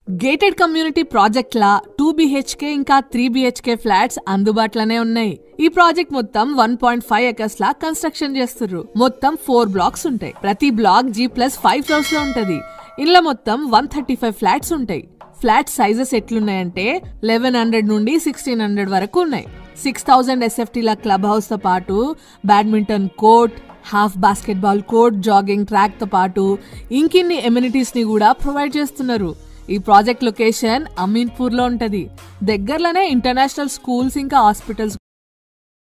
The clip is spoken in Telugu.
గేటెడ్ కమ్యూనిటీ ప్రాజెక్ట్ లా టూ బిహెచ్కే ఇంకా త్రీ బిహెచ్కే ఫ్లాట్స్ అందుబాటులోనే ఉన్నాయి ఈ ప్రాజెక్ట్ మొత్తం వన్ పాయింట్ ఫైవ్ ఎకర్స్ లా కన్స్ట్రక్షన్ చేస్తుర్రు మొత్తం ఫోర్ బ్లాక్స్ ఉంటాయి ప్రతి block G plus five floors లో ఉంటది ఇళ్ల మొత్తం వన్ థర్టీ ఫైవ్ ఫ్లాట్స్ ఉంటాయి ఫ్లాట్ సైజెస్ ఎట్లున్నాయంటే లెవెన్ హండ్రెడ్ నుండి సిక్స్టీన్ హండ్రెడ్ వరకు ఉన్నాయి సిక్స్ థౌజండ్ ఎస్ఎఫ్టీల క్లబ్ హౌస్ తో పాటు badminton court half basketball court jogging track తో పాటు ఇంకిన్ని ఎమ్యూనిటీస్ ని కూడా ప్రొవైడ్ చేస్తున్నారు ఈ ప్రాజెక్ట్ లొకేషన్ అమీన్పూర్ లో ఉంటది దగ్గరలోనే ఇంటర్నేషనల్ స్కూల్స్ ఇంకా హాస్పిటల్స్